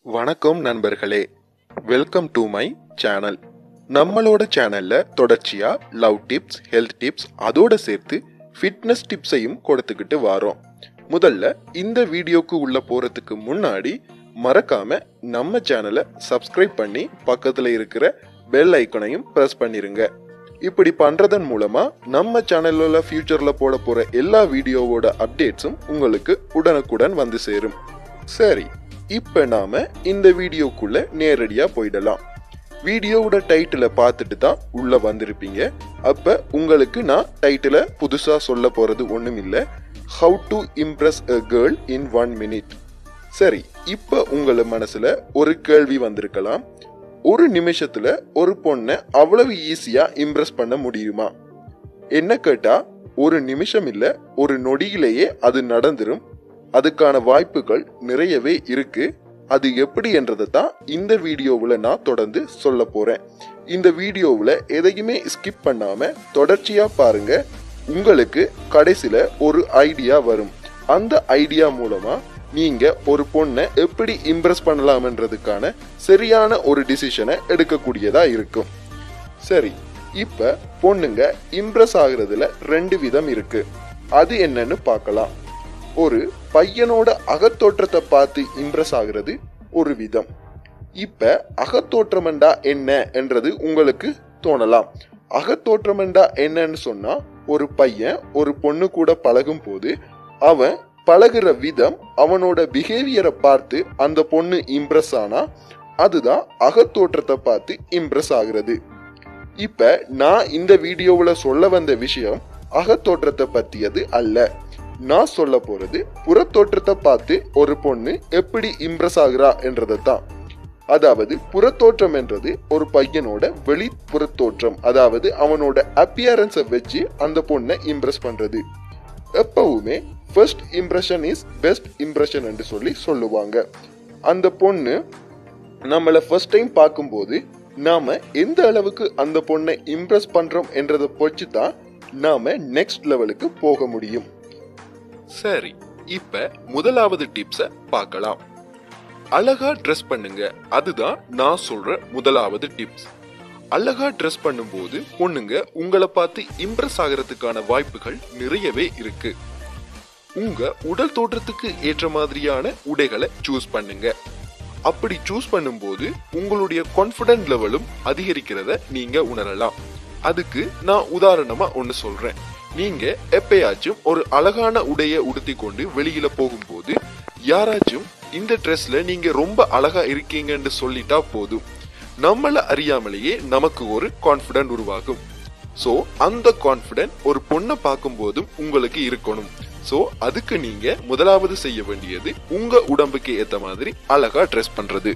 வணக்கம் நண்பர்களே welcome to my channel நம்மளோட சேனல்ல தொடர்ச்சியா லவ் டிப்ஸ் ஹெல்த் டிப்ஸ் அதோட சேர்த்து ஃபிட்னஸ் டிப்ஸையும் கொடுத்துக்கிட்டு வாரோம் முதல்ல இந்த வீடியோக்கு உள்ள போறதுக்கு முன்னாடி மறக்காம நம்ம சேனலை சப்ஸ்கிரைப் பண்ணி பக்கத்துல இருக்கிற பெல் ஐக்கனையும் பிரஸ் பண்ணிருங்க இப்படி பண்றதன் மூலமா நம்ம சேனல்ல ஃபியூச்சர்ல போட போற எல்லா வீடியோவோட அப்டேட்ஸும் உங்களுக்கு உடனுக்குடன் வந்து சேரும் சரி இப்ப நாம இந்த வீடியோக்குள்ள நேரடியா போயிடலாம் வீடியோவோட டைட்டிலை பார்த்துட்டு தான் உள்ள வந்திருப்பீங்க அப்ப உங்களுக்கு நான் டைட்டிலை புதுசா சொல்ல போறது ஒண்ணும் இல்ல how to impress a girl in one minute சரி இப்ப உங்கள மனசுல ஒரு கேள்வி வந்திருக்கலாம் ஒரு நிமிஷத்துல ஒரு பொண்ணை அவ்வளவு ஈஸியா இம்ப்ரெஸ் பண்ண முடியுமா என்ன கேட்டா ஒரு நிமிஷம் இல்ல ஒரு நொடியிலேயே அது நடந்துரும் அதுக்கான வாய்ப்புகள் நிறையவே இருக்கு அது எப்படி என்றதை தான் இந்த வீடியோவில் நான் தொடர்ந்து சொல்ல போறேன் இந்த வீடியோவில் எதையுமே ஸ்கிப் பண்ணாம தொடர்ச்சியா பாருங்க உங்களுக்கு கடைசியில ஒரு ஐடியா வரும் அந்த ஐடியா மூலமா நீங்க ஒரு பொண்ணை எப்படி இம்ப்ரெஸ் பண்ணலாம்ன்றதுக்கான சரியான ஒரு டிசிஷனை எடுக்கக்கூடியதா இருக்கும் சரி இப்ப பொண்ணுங்க இம்ப்ரெஸ் ஆகுறதுல ரெண்டு விதம் இருக்கு அது என்னன்னு பார்க்கலாம் ஒரு பையனோட அகத்தோற்றத்தை பார்த்து இம்ப்ரெஸ் ஆகுறது ஒரு விதம் இப்ப அகத்தோற்றமெண்டா என்ன என்றது உங்களுக்கு தோணலாம் அகத்தோற்றமெண்டா என்னன்னு சொன்னா ஒரு பையன் ஒரு பொண்ணு கூட பழகும் போது அவன் பழகுற விதம் அவனோட பிஹேவியரை பார்த்து அந்த பொண்ணு இம்ப்ரெஸ் ஆனா அதுதான் அகத்தோற்றத்தை பார்த்து இம்ப்ரெஸ் ஆகுறது இப்ப நான் இந்த வீடியோவுல சொல்ல வந்த விஷயம் அகத்தோற்றத்தை பத்தியது அல்ல நான் சொல்ல போறது புறத்தோற்றத்தை பார்த்து ஒரு பொண்ணு எப்படி இம்ப்ரெஸ் ஆகுறா என்றதை தான் அதாவது புறத்தோற்றம் என்றது ஒரு பையனோட வெளிப்புறத்தோற்றம் அதாவது அவனோட அப்பியரன்ஸை வச்சு அந்த பொண்ணை இம்ப்ரெஸ் பண்றது எப்பவுமே first impression is best impression என்று சொல்லி சொல்லுவாங்க அந்த பொண்ணு நம்மளை ஃபர்ஸ்ட் டைம் பார்க்கும்போது நாம எந்த அளவுக்கு அந்த பொண்ணை இம்ப்ரெஸ் பண்றோம் என்றதை பொறுத்து தான் நாம நெக்ஸ்ட் லெவலுக்கு போக முடியும் சரி இப்ப முதலாவது டிப்ஸ பார்க்கலாம் அழகா ட்ரெஸ் பண்ணுங்க அதுதான் நான் சொல்ற முதலாவது டிப்ஸ் அழகா ட்ரெஸ் பண்ணும்போது பொண்ணுங்க உங்களை பார்த்து இம்ப்ரெஸ் ஆகிறதுக்கான வாய்ப்புகள் நிறையவே இருக்கு உங்க உடல் தோற்றத்துக்கு ஏற்ற மாதிரியான உடைகளை சூஸ் பண்ணுங்க அப்படி சூஸ் பண்ணும்போது உங்களுடைய கான்ஃபிடன்ட் லெவலும் அதிகரிக்கிறத நீங்க உணரலாம் அதுக்கு நான் உதாரணமா ஒன்னு சொல்றேன் நீங்க எப்பயாச்சும் ஒரு அழகான உடைய உடுத்தி கொண்டு வெளியில போகும்போது யாராச்சும் இந்த ட்ரெஸ்ல நீங்க ரொம்ப அழகா இருக்கீங்கன்னு சொல்லிட்டா போதும் நம்மள அறியாமலேயே நமக்கு ஒரு கான்ஃபிடன்ட் உருவாகும் சோ அந்த கான்ஃபிடன்ட் ஒரு பொண்ணை பார்க்கும் போதும் உங்களுக்கு இருக்கணும் சோ அதுக்கு நீங்க முதலாவது செய்ய வேண்டியது உங்க உடம்புக்கு ஏத்த மாதிரி அழகா ட்ரெஸ் பண்றது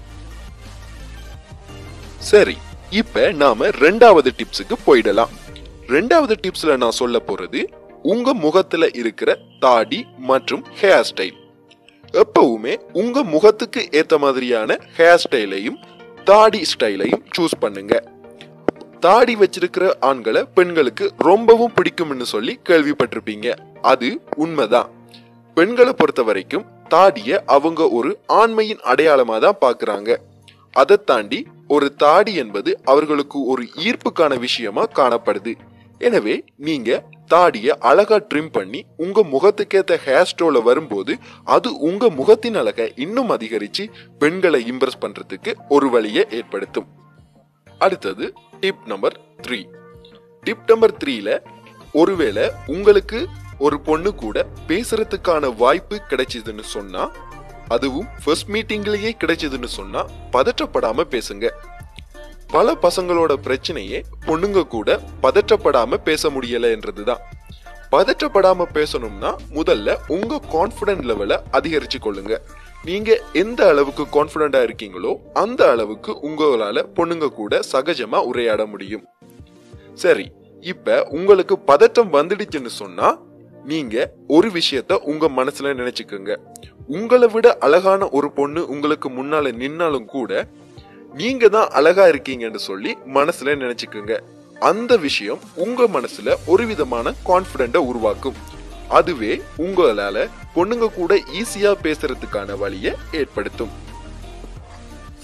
சரி இப்ப நாம ரெண்டாவது டிப்ஸுக்கு போயிடலாம் ரெண்டாவது டிப்ஸ்ல நான் சொல்ல போறது உங்க முகத்துல இருக்கிற தாடி மற்றும் ஹேர் ஸ்டைல் எப்பவுமே உங்க முகத்துக்கு ஏத்த மாதிரியான ஹேர் ஸ்டைலையும் தாடி ஸ்டைலையும் சூஸ் பண்ணுங்க தாடி வச்சிருக்கிற ஆண்களை பெண்களுக்கு ரொம்பவும் பிடிக்கும்னு சொல்லி கேள்விப்பட்டிருப்பீங்க அது உண்மைதான் பெண்களை பொறுத்த வரைக்கும் தாடிய அவங்க ஒரு ஆண்மையின் அடையாளமா தான் பாக்குறாங்க அதை தாண்டி ஒரு தாடி என்பது அவர்களுக்கு ஒரு ஈர்ப்புக்கான விஷயமா காணப்படுது எனவே நீங்க தாடிய அழகா ட்ரிம் பண்ணி உங்க முகத்துக்கேத்த ஹேர் ஸ்டோல வரும்போது அது உங்க முகத்தின் அழகை இன்னும் அதிகரிச்சு பெண்களை இம்ப்ரெஸ் பண்றதுக்கு ஒரு வழியை ஏற்படுத்தும் அடுத்தது tip number three tip number த்ரீல ஒருவேளை உங்களுக்கு ஒரு பொண்ணு கூட பேசுறதுக்கான வாய்ப்பு கிடைச்சதுன்னு சொன்னா அதுவும் ஃபர்ஸ்ட் மீட்டிங்லயே கிடைச்சதுன்னு சொன்னா பதற்றப்படாம பேசுங்க பல பசங்களோட பிரச்சனையே பொண்ணுங்க கூட பதற்றப்படாம பேச முடியல என்றதுதான் பதற்றப்படாம பேசணும்னா முதல்ல உங்க கான்பிடன்ட் லெவலை அதிகரிச்சு கொள்ளுங்க நீங்க எந்த அளவுக்கு கான்பிடண்டா இருக்கீங்களோ அந்த அளவுக்கு உங்களால பொண்ணுங்க கூட சகஜமா உரையாட முடியும் சரி இப்ப உங்களுக்கு பதட்டம் வந்துடுச்சுன்னு சொன்னா நீங்க ஒரு விஷயத்த உங்க மனசுல நினைச்சுக்கோங்க உங்களை விட அழகான ஒரு பொண்ணு உங்களுக்கு முன்னால நின்னாலும் கூட நீங்க தான் அழகா இருக்கீங்கன்னு சொல்லி மனசுல நினைச்சுக்கோங்க அந்த விஷயம் உங்க மனசுல ஒரு விதமான கான்பிடண்ட உருவாக்கும் அதுவே உங்களால பொண்ணுங்க கூட ஈஸியா பேசுறதுக்கான வழியை ஏற்படுத்தும்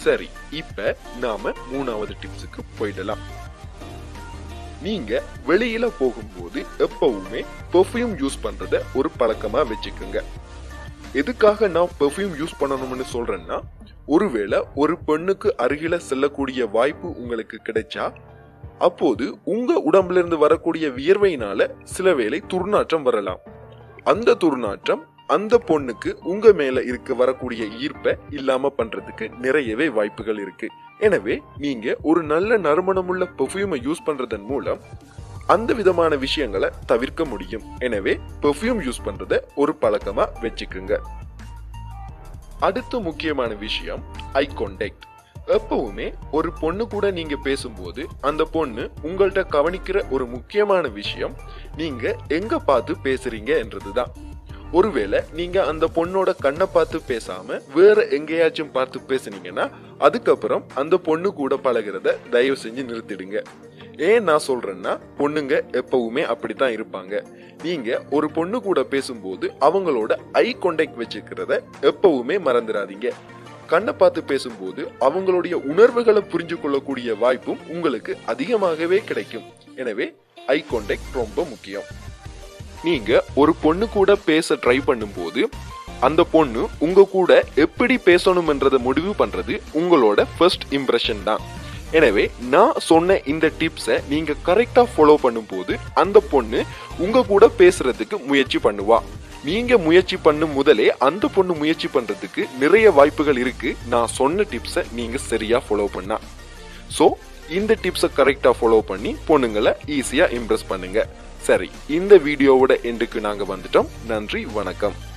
சரி இப்ப நாம மூணாவது டிப்ஸுக்கு போயிடலாம் நீங்க வெளியில போகும்போது எப்பவுமே பெர்ஃப்யூம் யூஸ் பண்றத ஒரு பழக்கமா வச்சுக்கோங்க எதுக்காக நான் பெர்ஃப்யூம் யூஸ் பண்ணணும்னு சொல்றேன்னா ஒருவேளை ஒரு பெண்ணுக்கு அருகில செல்லக்கூடிய வாய்ப்பு உங்களுக்கு கிடைச்சா அப்போது உங்க உடம்புல இருந்து வரக்கூடிய வியர்வையினால சில வேளை துர்நாற்றம் வரலாம் அந்த துர்நாற்றம் அந்த பொண்ணுக்கு உங்க மேல இருக்க வரக்கூடிய ஈர்ப்பை இல்லாம பண்றதுக்கு நிறையவே வாய்ப்புகள் இருக்கு எனவே நீங்க ஒரு நல்ல நறுமணமுள்ள பெர்ஃப்யூமை யூஸ் பண்றதன் மூலம் அந்த விதமான விஷயங்களை தவிர்க்க முடியும் எனவே பெர்ஃப்யூம் யூஸ் பண்றத ஒரு பழக்கமா வச்சுக்குங்க அடுத்த முக்கியமான விஷயம் ஐ கான்டாக்ட் எப்பவுமே ஒரு பொண்ணு கூட நீங்க பேசும்போது அந்த பொண்ணு உங்கள்கிட்ட கவனிக்கிற ஒரு முக்கியமான விஷயம் நீங்க எங்க பார்த்து பேசுறீங்க என்றதுதான் ஒருவேளை நீங்க அந்த பொண்ணோட கண்ணை பார்த்து பேசாம வேற எங்கேயாச்சும் பார்த்து பேசுனீங்கன்னா அதுக்கப்புறம் அந்த பொண்ணு கூட பழகிறத தயவு செஞ்சு நிறுத்திடுங்க ஏன் நான் சொல்றேன்னா பொண்ணுங்க எப்பவுமே அப்படித்தான் இருப்பாங்க நீங்க ஒரு பொண்ணு கூட பேசும்போது அவங்களோட ஐ கான்டாக்ட் வச்சுக்கிறத எப்பவுமே மறந்துடாதீங்க கண்ணை பார்த்து பேசும்போது அவங்களுடைய உணர்வுகளை புரிஞ்சு கொள்ளக்கூடிய வாய்ப்பும் உங்களுக்கு அதிகமாகவே கிடைக்கும் எனவே ஐ கான்டாக்ட் ரொம்ப முக்கியம் நீங்க ஒரு பொண்ணு கூட பேச ட்ரை பண்ணும்போது அந்த பொண்ணு உங்க கூட எப்படி பேசணும்ன்றத முடிவு பண்றது உங்களோட ஃபர்ஸ்ட் இம்ப்ரெஷன் தான் எனவே நான் சொன்ன இந்த டிப்ஸை நீங்க கரெக்டா ஃபாலோ பண்ணும்போது அந்த பொண்ணு உங்க கூட பேசுறதுக்கு முயற்சி பண்ணுவா நீங்க முயற்சி பண்ணும் முதலே அந்த பொண்ணு முயற்சி பண்றதுக்கு நிறைய வாய்ப்புகள் இருக்கு நான் சொன்ன டிப்ஸை நீங்க சரியா ஃபாலோ பண்ணா ஸோ இந்த டிப்ஸை கரெக்டா ஃபாலோ பண்ணி பொண்ணுங்களை ஈஸியா இம்ப்ரெஸ் பண்ணுங்க சரி இந்த வீடியோவோட எண்டுக்கு நாங்க வந்துட்டோம் நன்றி வணக்கம்